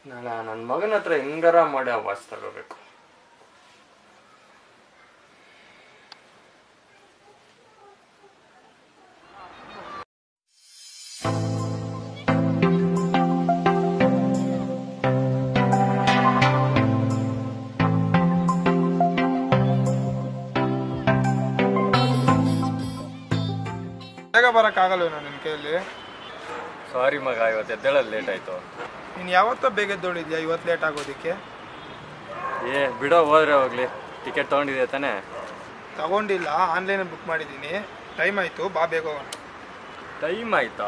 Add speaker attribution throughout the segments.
Speaker 1: ನಾಳೆ ನನ್ನ ಮಗನ ಹತ್ರ ಹೆಂಗಾರ ಮಾಡಿ ಆ ವಾಚ್ ತಗೋಬೇಕು
Speaker 2: ಬೇಗ ಬರೋಕ್ಕಾಗಲ್ವೇನೋ ನಿನ್ನ ಕೈಯಲ್ಲಿ
Speaker 1: ಸಾರಿ ಮಗ ಇವತ್ತು ಎದ್ದೇಳೋದು ಲೇಟ್ ಆಯಿತು
Speaker 2: ನೀನು ಯಾವತ್ತೋ ಬೇಗ ಎದ್ದೋಳಿದ್ಯಾ ಇವತ್ತು ಲೇಟ್ ಆಗೋದಕ್ಕೆ
Speaker 1: ಏ ಬಿಡೋ ಹೋದ್ರೆ ಹೋಗ್ಲಿ ಟಿಕೆಟ್ ತೊಗೊಂಡಿದ್ಯಾ ತಾನೇ
Speaker 2: ತಗೊಂಡಿಲ್ಲ ಆನ್ಲೈನಲ್ಲಿ ಬುಕ್ ಮಾಡಿದ್ದೀನಿ ಟೈಮ್ ಆಯಿತು ಬಾ ಬೇಗ ಹೋಗೋಣ
Speaker 1: ಟೈಮ್ ಆಯ್ತಾ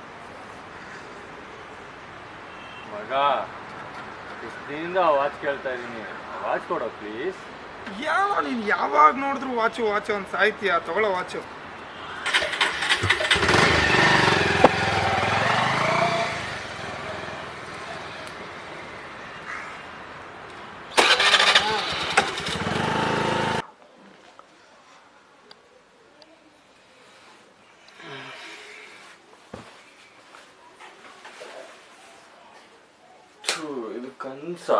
Speaker 1: ಮಗ ಇಷ್ಟು ದಿನದಿಂದ ವಾಚ್ ಕೇಳ್ತಾ ಇದ್ದೀನಿ ವಾಚ್ ಕೊಡೋ ಪ್ಲೀಸ್
Speaker 2: ಯಾವ ನೀನು ಯಾವಾಗ ನೋಡಿದ್ರು ವಾಚು ವಾಚು ಅಂತ ಸಾಯ್ತೀಯ ತಗೊಳ್ಳೋ ವಾಚು
Speaker 1: ಇದು ಕನ್ಸಾ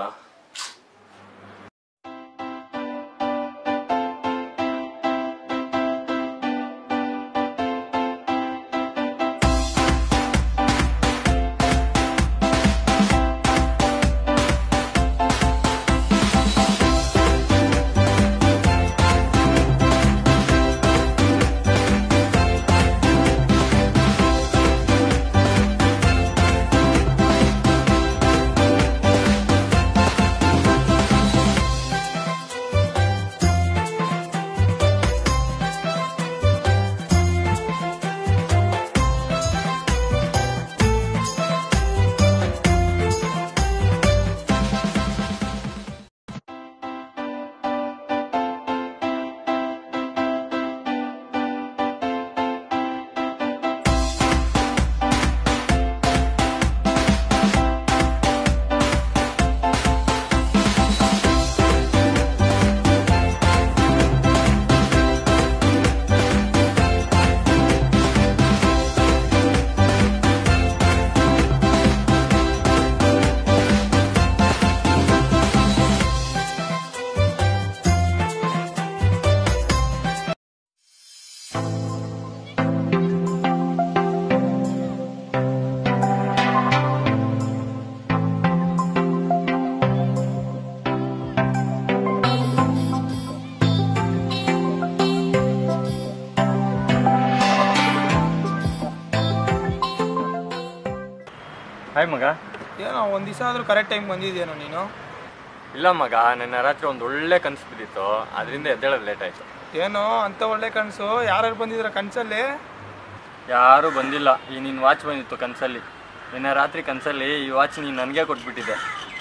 Speaker 1: ಹಾಯ್ ಮಗ
Speaker 2: ಏನೋ ಒಂದು ದಿವಸ ಆದರೂ ಕರೆಕ್ಟ್ ಟೈಮ್ ಬಂದಿದ್ಯೇನೋ ನೀನು
Speaker 1: ಇಲ್ಲ ಮಗ ನನ್ನ ರಾತ್ರಿ ಒಂದು ಒಳ್ಳೆ ಕನಸು ಬಿದ್ದಿತ್ತು ಅದರಿಂದ ಎದ್ದೇಳೋದು ಲೇಟ್ ಆಯಿತು
Speaker 2: ಏನೋ ಅಂತ ಒಳ್ಳೆ ಕನಸು ಯಾರ್ಯಾರು ಬಂದಿದ್ರ ಕನಸಲ್ಲಿ
Speaker 1: ಯಾರೂ ಬಂದಿಲ್ಲ ಈ ನಿನ್ನ ವಾಚ್ ಬಂದಿತ್ತು ಕನಸಲ್ಲಿ ನಿನ್ನೆ ರಾತ್ರಿ ಕನಸಲ್ಲಿ ಈ ವಾಚ್ ನೀನು ನನಗೆ ಕೊಟ್ಬಿಟ್ಟಿದ್ದೆ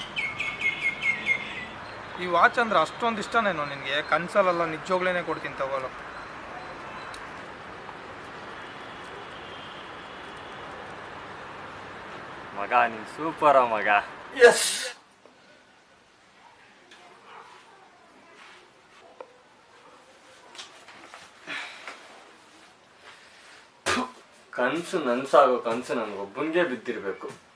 Speaker 2: ಈ ವಾಚ್ ಅಂದ್ರೆ ಅಷ್ಟೊಂದು ಇಷ್ಟನೇನೋ ನಿನಗೆ ಕನ್ಸಲ್ಲೆಲ್ಲ ನಿಜವಾಗ್ಲೇನೆ ಕೊಡ್ತೀನಿ ತಗೊಳ್ಳೋ
Speaker 1: ಮಗ ನೀನು ಸೂಪರ ಮಗ ಎಸ್ ಕನಸು ನನ್ಸಾಗೋ ಕನಸು ನನಗೊಬ್ಬನಿಗೆ ಬಿದ್ದಿರಬೇಕು